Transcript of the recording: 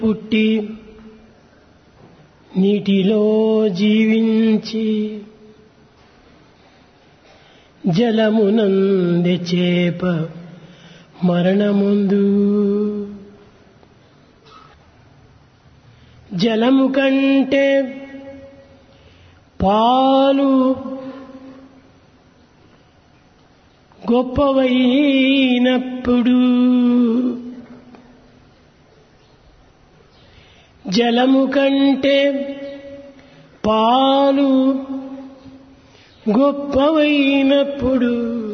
పుట్టి నీటిలో జీవించి జలమునంది చేప మరణముందు జలము కంటే పాలు గొప్పవైనప్పుడు జలము కంటే పాలు గొప్పవైనప్పుడు